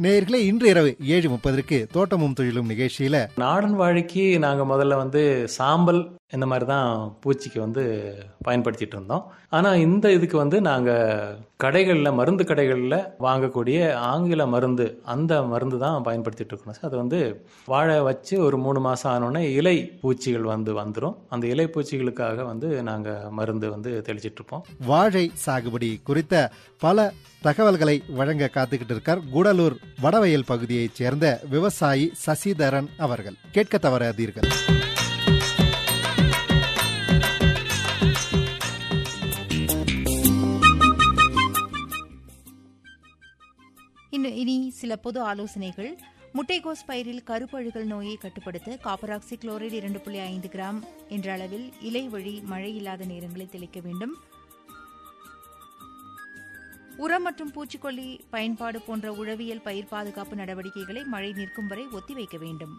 நேயர்களே இன்று இரவு ஏழு முப்பதற்கு தோட்டமும் தொழிலும் நிகழ்ச்சியில நாடன் வாழைக்கு நாங்கள் முதல்ல வந்து சாம்பல் இந்த மாதிரி தான் பூச்சிக்கு வந்து பயன்படுத்திட்டு இருந்தோம் ஆனால் இந்த இதுக்கு வந்து நாங்கள் கடைகளில் மருந்து கடைகளில் வாங்கக்கூடிய ஆங்கில மருந்து அந்த மருந்து தான் பயன்படுத்திட்டு இருக்கோம் சார் அது வந்து வாழை வச்சு ஒரு மூணு மாதம் ஆனோடனே இலை பூச்சிகள் வந்து வந்துடும் அந்த இலை பூச்சிகளுக்காக வந்து நாங்கள் மருந்து வந்து தெளிச்சிட்டு இருப்போம் வாழை சாகுபடி குறித்த பல தகவல்களை வழங்க காத்துக்கிட்டு இருக்கார் கூடலூர் வடவயல் பகுதியைச் சேர்ந்த விவசாயி சசிதரன் அவர்கள் கேட்க தவறாதீர்கள் இன்னும் இனி சில பொது ஆலோசனைகள் முட்டைகோஸ் பயிரில் கருப்பழுகல் நோயை கட்டுப்படுத்த காப்பராக்சி குளோரைடு இரண்டு புள்ளி ஐந்து கிராம் என்ற அளவில் இலை வழி மழை இல்லாத நேரங்களில் தெளிக்க வேண்டும் உரம் மற்றும் பூச்சிக்கொல்லி பயன்பாடு போன்ற உழவியல் பயிர் பாதுகாப்பு நடவடிக்கைகளை மழை நிற்கும் வரை ஒத்திவைக்க வேண்டும்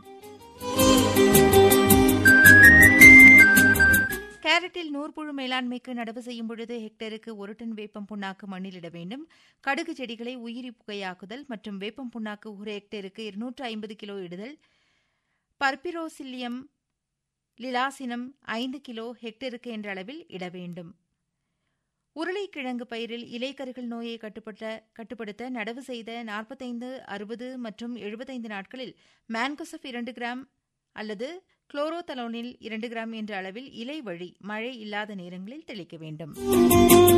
கேரட்டில் நூற்புழு மேலாண்மைக்கு நடவு செய்யும் பொழுது ஹெக்டருக்கு ஒரு டன் வேப்பம் புண்ணாக்கு மண்ணிலிட வேண்டும் கடுகு செடிகளை உயிரி புகையாக்குதல் மற்றும் வேப்பம் புண்ணாக்கு ஒரு ஹெக்டருக்கு இருநூற்று ஐம்பது கிலோ இடுதல் பர்பிரோசில்லியம் லிலாசினம் ஐந்து கிலோ ஹெக்டருக்கு என்ற அளவில் இட வேண்டும் உருளைக்கிழங்கு பயிரில் இலைக்கருகள் நோயை கட்டுப்பட்ட கட்டுப்படுத்த நடவு செய்த நாற்பத்தைந்து அறுபது மற்றும் எழுபத்தைந்து நாட்களில் மேன்கோசப் இரண்டு கிராம் அல்லது குளோரோதலோனில் இரண்டு கிராம் என்ற அளவில் இலை வழி மழை இல்லாத நேரங்களில் தெளிக்க வேண்டும்